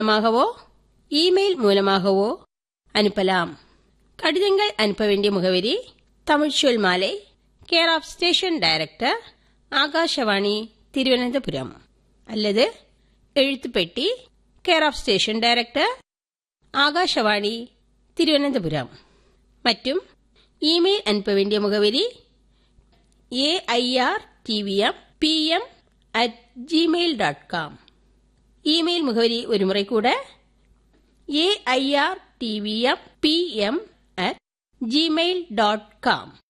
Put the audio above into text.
மூலமாகவோ இமெயில் மூலமாகவோ அனுப்பலாம் கடிதங்கள் அனுப்ப வேண்டிய முகவரி தமிழ்ச்சொல் மாலை care of station director Akashvani Thiruvananthapuram அல்லது எழுத்துப்பெட்டி care of station director Akashvani Thiruvananthapuram മറ്റും ഇമെയിൽ അനുപ്പ വേണ്ടിയ മുഖവരി A I R T V M P M at gmail dot com email മുഖവരി ഒരു മുறை കൂടെ A I R T V M P M at gmail dot com